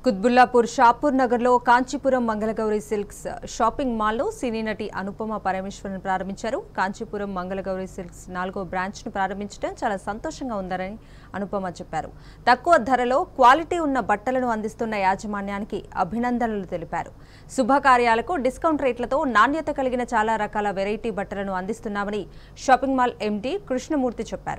కుత్బుల్లాపూర్ షాపూర్ నగర్లో Kanchipuram Mangalagowri silks shopping మాల్లో సినీ నటి అనుపమ పరమేశ్వరన్ ప్రారంభించారు కాంచీపురం మంగళగౌరి సిల్క్స్ నాలుగో బ్రాంచ్ ను ప్రారంభించడం చాలా సంతోషంగా ఉందని అనుపమ చెప్పారు తక్కువ ధరలో క్వాలిటీ ఉన్న బట్టలను అందిస్తున్న యాజమాన్యానికి అభినందనలు తెలిపారు శుభకార్యాలకు డిస్కౌంట్ రేట్లతో నాణ్యత కలిగిన చాలా రకాల వెరైటీ బట్టలను అందిస్తున్నామని షాపింగ్ మాల్ ఎండీ కృష్ణమూర్తి చెప్పారు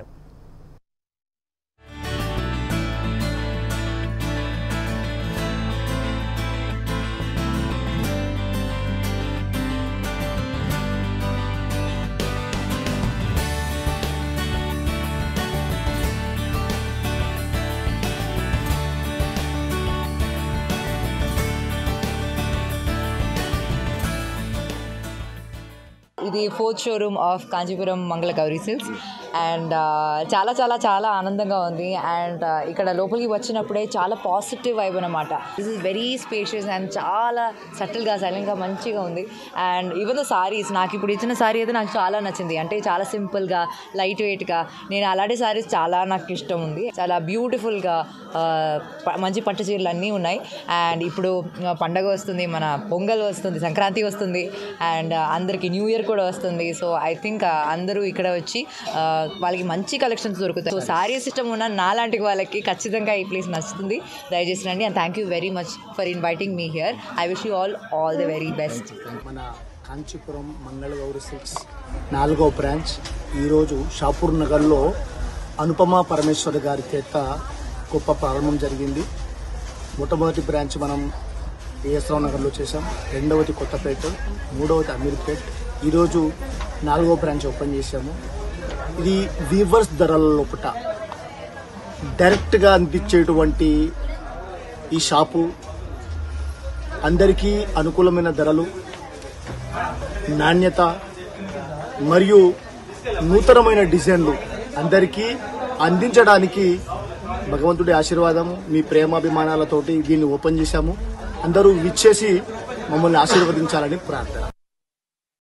ఇది ఫోర్త్ షోరూమ్ ఆఫ్ కాంచీపురం మంగళ గౌరీ సిల్క్స్ అండ్ చాలా చాలా చాలా ఆనందంగా ఉంది అండ్ ఇక్కడ లోపలికి వచ్చినప్పుడే చాలా పాజిటివ్ వైబ్ అనమాట this is very spacious and చాలా సటిల్గా సైలెంట్గా మంచిగా ఉంది అండ్ ఈవెన్ ద సారీస్ నాకు ఇప్పుడు ఇచ్చిన సారీ అయితే నాకు చాలా నచ్చింది అంటే చాలా సింపుల్గా లైట్ వెయిట్గా నేను అలాంటి సారీస్ చాలా నాకు ఇష్టం ఉంది చాలా బ్యూటిఫుల్గా మంచి పట్టు చీరలు అన్నీ ఉన్నాయి అండ్ ఇప్పుడు ఆ, పండగ వస్తుంది మన పొంగల్ వస్తుంది సంక్రాంతి వస్తుంది అండ్ అందరికి న్యూ ఇయర్ కూడా వస్తుంది సో ఐ థింక్ అందరూ ఇక్కడ వచ్చి ఆ, వాళ్ళకి మంచి కలెక్షన్స్ దొరుకుతాయి సో సారీస్ ఇష్టం ఉన్న నాలాంటి వాళ్ళకి ఖచ్చితంగా ఈ ప్లేస్ నచ్చుతుంది దయచేసి రండి and thank you very much for inviting me here I wish you all all the very best మన కాంచీపురం మంగళగౌరి సిల్క్స్ నాలుగో బ్రాంచ్ ఈరోజు షాపూర్ నగర్లో అనుపమ పరమేశ్వర్ గారి చేత గొప్ప ప్రారంభం జరిగింది మొట్టమొదటి బ్రాంచ్ మనం ఏఎస్రావు నగర్లో చేసాం రెండవది కొత్తపేట మూడవది అమీర్పేట్ ఈరోజు నాలుగో బ్రాంచ్ ఓపెన్ చేశాము ఇది వీవర్స్ ధరల లోపట డైరెక్ట్గా అందించేటువంటి ఈ షాపు అందరికీ అనుకూలమైన ధరలు నాణ్యత మరియు నూతనమైన డిజైన్లు అందరికీ అందించడానికి భగవంతుడి ఆశీర్వాదం మీ ప్రేమాభిమానాలతోటి దీన్ని ఓపెన్ చేశాము అందరూ విచ్చేసి మమ్మల్ని ఆశీర్వదించాలని ప్రార్థన